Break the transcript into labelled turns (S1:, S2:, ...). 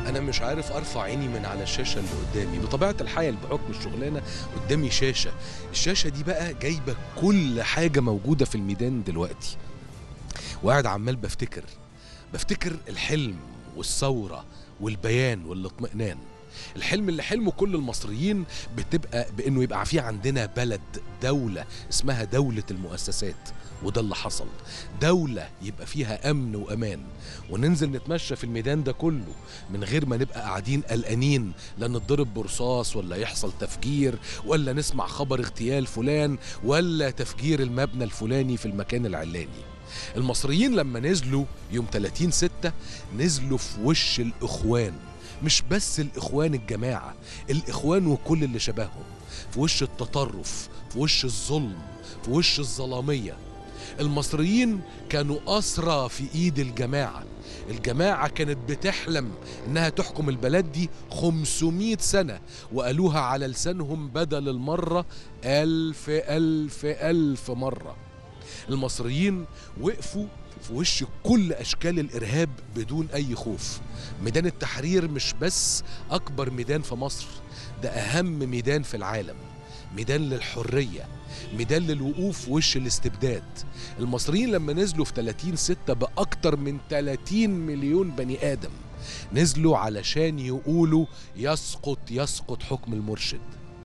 S1: انا مش عارف ارفع عيني من على الشاشه اللي قدامي بطبيعه الحال بحكم الشغلانه قدامي شاشه الشاشه دي بقى جايبه كل حاجه موجوده في الميدان دلوقتي وقاعد عمال بفتكر بفتكر الحلم والثوره والبيان والاطمئنان الحلم اللي حلمه كل المصريين بتبقى بانه يبقى في عندنا بلد دوله اسمها دوله المؤسسات وده اللي حصل دولة يبقى فيها أمن وأمان وننزل نتمشى في الميدان ده كله من غير ما نبقى قاعدين قلقانين لا نضرب برصاص ولا يحصل تفجير ولا نسمع خبر اغتيال فلان ولا تفجير المبنى الفلاني في المكان العلاني المصريين لما نزلوا يوم 30 ستة نزلوا في وش الإخوان مش بس الإخوان الجماعة الإخوان وكل اللي شبههم في وش التطرف في وش الظلم في وش الظلامية المصريين كانوا أسرى في إيد الجماعة الجماعة كانت بتحلم إنها تحكم البلد دي 500 سنة وقالوها على لسانهم بدل المرة ألف ألف ألف مرة المصريين وقفوا في وش كل أشكال الإرهاب بدون أي خوف ميدان التحرير مش بس أكبر ميدان في مصر ده أهم ميدان في العالم ميدان للحرية ميدان للوقوف في وش الاستبداد المصريين لما نزلوا في 30 ستة بأكتر من 30 مليون بني آدم نزلوا علشان يقولوا يسقط يسقط حكم المرشد